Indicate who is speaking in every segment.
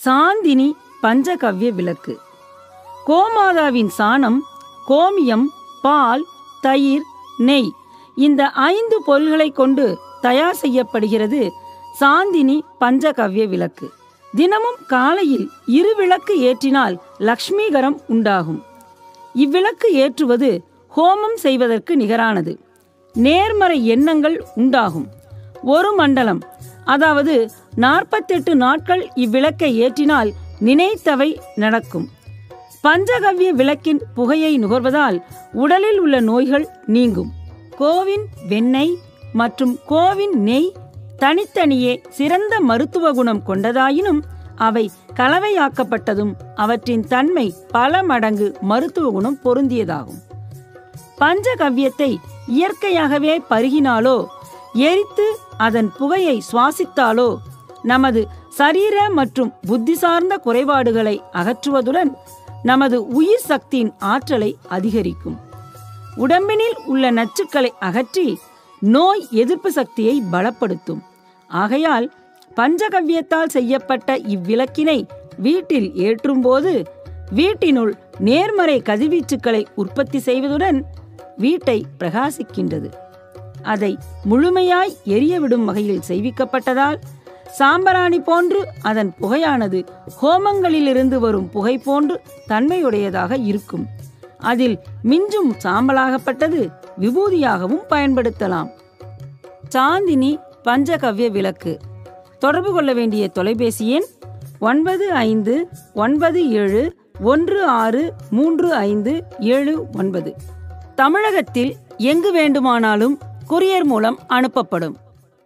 Speaker 1: சாந்தினி பஞ்சகவ்ய விளக்கு கோமாதாவின் சாணம் கோமியம் பால் தயிர் நெய் இந்த ஐந்து பொருள்களை கொண்டு தயார் செய்யப்படுகிறது சாந்தினி பஞ்சகவ்ய விளக்கு தினமும் காலையில் இரு விளக்கு ஏற்றினால் லக்ஷ்மீகரம் உண்டாகும் இவ்விளக்கு ஏற்றுவது ஹோமம் செய்வதற்கு நிகரானது நேர்மறை எண்ணங்கள் உண்டாகும் ஒரு மண்டலம் அதாவது நாற்பத்தெட்டு நாட்கள் இவ்விளக்கை ஏற்றினால் நினைத்தவை நடக்கும் பஞ்சகவ்ய விளக்கின் புகையை நுகர்வதால் உடலில் உள்ள நோய்கள் நீங்கும் கோவின் வெண்ணெய் மற்றும் கோவின் நெய் தனித்தனியே சிறந்த மருத்துவ குணம் கொண்டதாயினும் அவை கலவையாக்கப்பட்டதும் அவற்றின் தன்மை பல மடங்கு மருத்துவ குணம் பொருந்தியதாகும் பஞ்சகவ்யத்தை இயற்கையாகவே பருகினாலோ எரித்து அதன் புகையை சுவாசித்தாலோ நமது சரீர மற்றும் புத்தி சார்ந்த குறைபாடுகளை அகற்றுவதுடன் நமது உயிர் சக்தியின் ஆற்றலை அதிகரிக்கும் உடம்பினில் உள்ள நச்சுக்களை அகற்றி நோய் எதிர்ப்பு சக்தியை பலப்படுத்தும் ஆகையால் பஞ்சகவ்யத்தால் செய்யப்பட்ட இவ்விளக்கினை வீட்டில் ஏற்றும்போது வீட்டினுள் நேர்மறை கதிர்வீச்சுக்களை உற்பத்தி செய்வதுடன் வீட்டை பிரகாசிக்கின்றது அதை முழுமையாய் எரியவிடும் வகையில் செய்விக்கப்பட்டதால் சாம்பராணி போன்று அதன் புகையானது ஹோமங்களிலிருந்து வரும் புகை போன்று தன்மையுடையதாக இருக்கும் அதில் மிஞ்சும் சாம்பலாகப்பட்டது விபூதியாகவும் பயன்படுத்தலாம் சாந்தினி பஞ்சகவ்ய விளக்கு தொடர்பு கொள்ள வேண்டிய தொலைபேசி எண் ஒன்பது ஐந்து ஒன்பது ஏழு ஒன்று ஆறு மூன்று ஐந்து ஏழு ஒன்பது தமிழகத்தில் எங்கு வேண்டுமானாலும் கொரியர் மூலம் அனுப்பப்படும்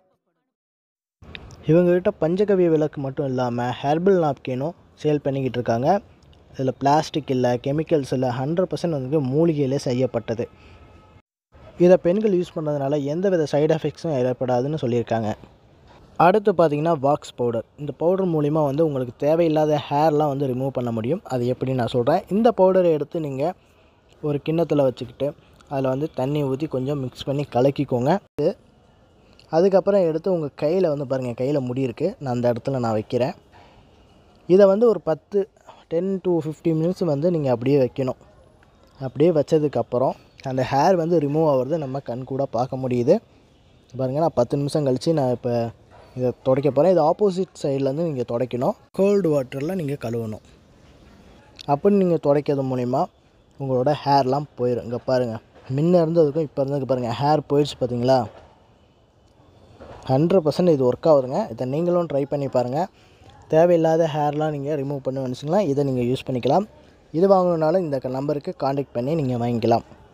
Speaker 2: இவங்ககிட்ட பஞ்சகவிய விளக்கு மட்டும் இல்லாமல் ஹெர்பல் நாப்கினும் சேல் பண்ணிக்கிட்டு இருக்காங்க இதில் பிளாஸ்டிக் இல்லை கெமிக்கல்ஸ் இல்லை ஹண்ட்ரட் பர்சன்ட் வந்து மூலிகையிலே செய்யப்பட்டது இதை பெண்கள் யூஸ் பண்ணுறதுனால எந்தவித சைடு எஃபெக்ட்ஸும் ஏற்படாதுன்னு சொல்லியிருக்காங்க அடுத்து பார்த்தீங்கன்னா வாக்ஸ் பவுடர் இந்த பவுடர் மூலிமா வந்து உங்களுக்கு தேவையில்லாத ஹேர்லாம் வந்து ரிமூவ் பண்ண முடியும் அது எப்படி நான் சொல்கிறேன் இந்த பவுடரை எடுத்து நீங்கள் ஒரு கிண்ணத்தில் வச்சுக்கிட்டு அதில் வந்து தண்ணி ஊற்றி கொஞ்சம் மிக்ஸ் பண்ணி கலக்கிக்கோங்க இது அதுக்கப்புறம் எடுத்து உங்கள் கையில் வந்து பாருங்கள் கையில் முடி இருக்குது நான் அந்த இடத்துல நான் வைக்கிறேன் இதை வந்து ஒரு பத்து டென் டு ஃபிஃப்டி மினிட்ஸ் வந்து நீங்கள் அப்படியே வைக்கணும் அப்படியே வச்சதுக்கப்புறம் அந்த ஹேர் வந்து ரிமூவ் ஆகிறது நம்ம கண் கூட பார்க்க முடியுது பாருங்கள் நான் பத்து நிமிஷம் கழித்து நான் இப்போ இதை துடைக்க போகிறேன் இது ஆப்போசிட் சைட்லேருந்து நீங்கள் துடைக்கணும் கோல்டு வாட்டரில் நீங்கள் கழுவணும் அப்படி நீங்கள் துடைக்கிறது மூலிமா உங்களோட ஹேர்லாம் போயிடும் இங்கே பாருங்கள் முன்ன இருந்ததுக்கும் இப்போ இருந்ததுக்கு பாருங்கள் ஹேர் போயிடுச்சு பார்த்தீங்களா ஹண்ட்ரட் பர்சன்ட் இது ஒர்க் ஆகுதுங்க இதை நீங்களும் ட்ரை பண்ணி பாருங்கள் தேவையில்லாத ஹேர்லாம் நீங்கள் ரிமூவ் பண்ண நினச்சிங்களா இதை நீங்கள் யூஸ் பண்ணிக்கலாம் இது வாங்கணுன்னாலும் இந்த நம்பருக்கு காண்டாக்ட் பண்ணி நீங்கள் வாங்கிக்கலாம்